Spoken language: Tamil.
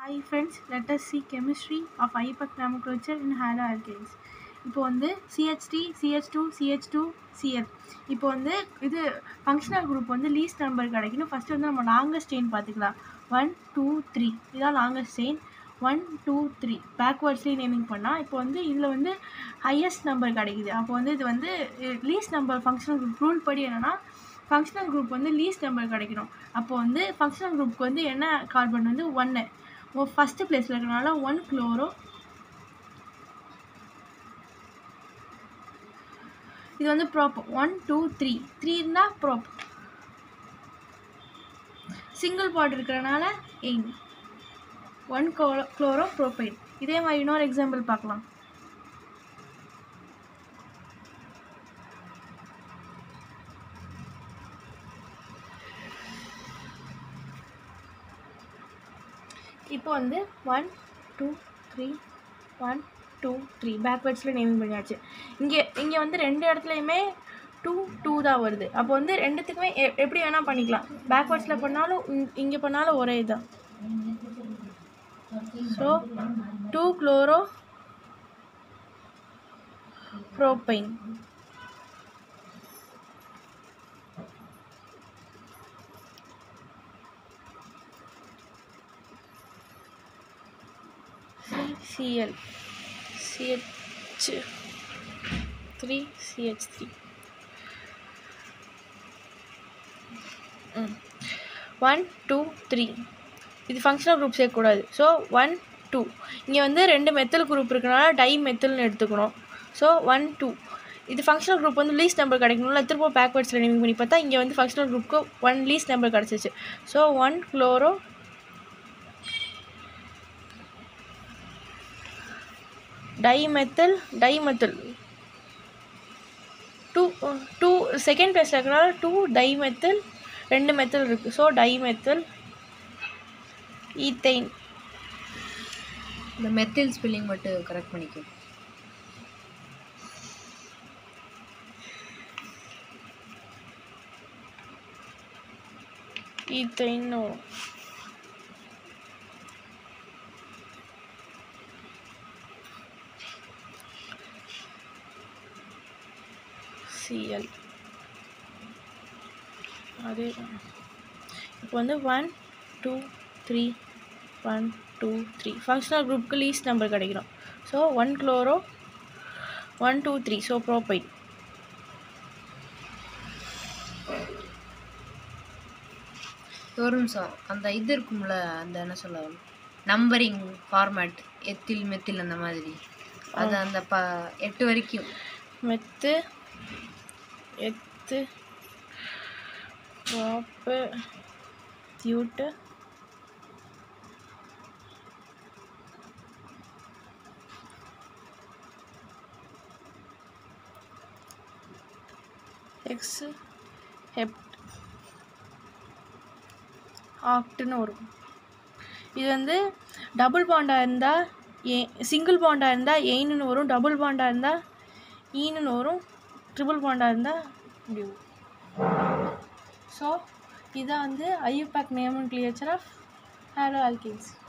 Hi friends, let us see chemistry of IUPAC nomenclature in haloalkanes. இப்போ வந்து CH3, CH2, CH2, CF. இப்போ வந்து இது ஃபங்க்ஷனல் குரூப் வந்து லீஸ்ட் நம்பர் கிடைக்கணும் ஃபஸ்ட்டு வந்து நம்ம லாங்கஸ்ட் செயின் பார்த்துக்கலாம் ஒன் டூ த்ரீ இதான் longest chain one two three பேக்வேர்ட்ஸ்லேயே நேமிங் பண்ணால் இப்போ வந்து இதில் வந்து ஹையஸ்ட் நம்பர் கிடைக்குது அப்போ வந்து இது வந்து least number functional group rule படி என்னென்னா ஃபங்க்ஷனல் குரூப் வந்து லீஸ்ட் நம்பர் கிடைக்கணும் அப்போ வந்து ஃபங்க்ஷனல் குரூப்புக்கு வந்து என்ன கார்பன் வந்து ஒன்று ஃபஸ்ட்டு பிளேஸில் இருக்கனால ஒன் குளோரோ இது வந்து prop one two three three இருந்தால் ப்ராப் சிங்கிள் பாட் இருக்கிறனால எயின் ஒன் குளோ குளோரோ ப்ரோபைட் இதே மாதிரி இன்னொரு எக்ஸாம்பிள் பார்க்கலாம் இப்போ வந்து one two three one two three பேக்வேர்ட்ஸில் நேமிங் பண்ணியாச்சு இங்கே இங்கே வந்து ரெண்டு இடத்துலையுமே டூ டூ தான் வருது அப்போ வந்து ரெண்டுத்துக்குமே எ எப்படி வேணால் பண்ணிக்கலாம் பேக்வேர்ட்ஸில் பண்ணாலும் இங்கே பண்ணாலும் ஒரே இதுதான் so two chloro propane CL CH three CH three one two three இது ஃபங்க்ஷனல் குரூப் சேர்க்கக்கூடாது ஸோ ஒன் டூ இங்கே வந்து ரெண்டு மெத்தல் குரூப் இருக்கனால டை மெத்தல்னு எடுத்துக்கணும் ஸோ ஒன் டூ இது ஃபங்க்ஷனல் குரூப் வந்து லீஸ்ட் நம்பர் கிடைக்கணும்ல திரும்ப பேக்வேர்ட்ஸில் நேமிங் பண்ணி பார்த்தா இங்கே வந்து ஃபங்க்ஷனல் குரூப்புக்கு ஒன் லீஸ்ட் நம்பர் கிடச்சிச்சு so one chloro dimethyl dimethyl two two second பிளேஸில் இருக்கிறனால டூ டைமெத்தல் ரெண்டு மெத்தல் இருக்குது ஸோ டைமெத்தல் ஈத்தைன் இந்த மெத்தில் ஸ்பெல்லிங் மட்டும் கரெக்ட் பண்ணிக்கோ ஈத்தைன் சிஎல் அதே இப்போ வந்து one two three one two three functional குரூப்புக்கு லீஸ்ட் நம்பர் கிடைக்கணும் so one chloro one two three so ப்ரோபைட் ஒரு நிமிஷம் அந்த இது இருக்கும்ல அந்த என்ன சொல்ல நம்பரிங் ஃபார்மேட் எத்தில் மெத்தில் அந்த மாதிரி அது அந்த ப எட்டு வரைக்கும் மெத்து எத்து ப்ராப்பு தியூட்டு எக்ஸு ஹெப்ட் ஆக்டுன்னு வரும் இது வந்து டபுள் பாண்டாக இருந்தால் ஏ சிங்கிள் பாண்டாக இருந்தால் எயின்னு வரும் டபுள் பாண்டாக இருந்தால் ஈன்னு வரும் ட்ரிபிள் பாண்டாக இருந்தால் இப்படி வரும் ஸோ இதான் வந்து IUPAC nomenclature of halo alkynes